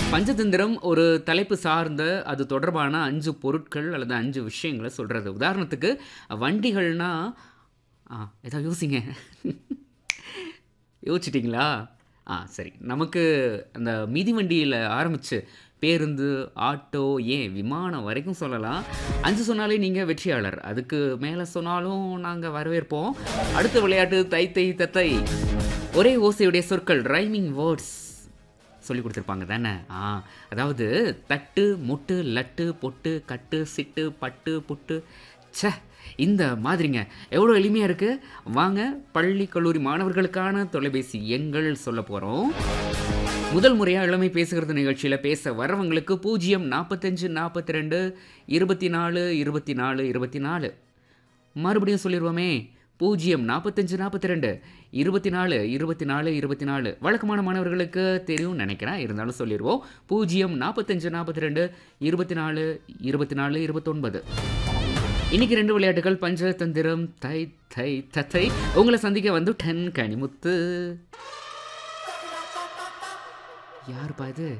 பஞ்சதந்திரம் ஒரு தலைப்பு சார்ந்த அது தொடர்பான அஞ்சு பொருட்கள் அல்லது அஞ்சு விஷயங்களை சொல்கிறது உதாரணத்துக்கு வண்டிகள்னா ஆ ஏதாவது யோசிங்க யோசிச்சிட்டிங்களா ஆ சரி நமக்கு அந்த மிதிவண்டியில் ஆரம்பித்து பேருந்து ஆட்டோ ஏன் விமானம் வரைக்கும் சொல்லலாம் அஞ்சு சொன்னாலே நீங்கள் வெற்றியாளர் அதுக்கு மேலே சொன்னாலும் நாங்கள் வரவேற்போம் அடுத்த விளையாட்டு தை தை தத்தை ஒரே ஓசையுடைய சொற்கள் ரைமிங் வேர்ட்ஸ் சொல்லி கொடுத்துருப்பாங்க தானே ஆ அதாவது தட்டு முட்டு லட்டு பொட்டு கட்டு சிட்டு பட்டு புட்டு ச்சே இந்த மாதிரிங்க எவ்வளோ எளிமையாக இருக்குது வாங்க பள்ளி கல்லூரி மாணவர்களுக்கான தொலைபேசி எண்கள் சொல்ல போகிறோம் முதல் முறையாக இளமை பேசுகிறது நிகழ்ச்சியில் பேச வரவங்களுக்கு பூஜ்ஜியம் நாற்பத்தஞ்சு நாற்பத்தி ரெண்டு இருபத்தி நாலு இருபத்தி நாலு இருபத்தி நாலு மறுபடியும் சொல்லிடுவோமே பூஜ்ஜியம் நாற்பத்தஞ்சு நாற்பத்தி ரெண்டு இருபத்தி நாலு இருபத்தி நாலு இருபத்தி நாலு வழக்கமான மாணவர்களுக்கு தெரியும் நினைக்கிறேன் இருந்தாலும் சொல்லிடுவோம் பூஜ்ஜியம் நாற்பத்தஞ்சு நாற்பத்தி ரெண்டு இருபத்தி நாலு இருபத்தி நாலு இருபத்தொன்பது இன்னைக்கு ரெண்டு விளையாட்டுகள் பஞ்சதந்திரம் தை தை தத்தை உங்களை சந்திக்க வந்து டென் கனிமுத்து யாருப்பா இது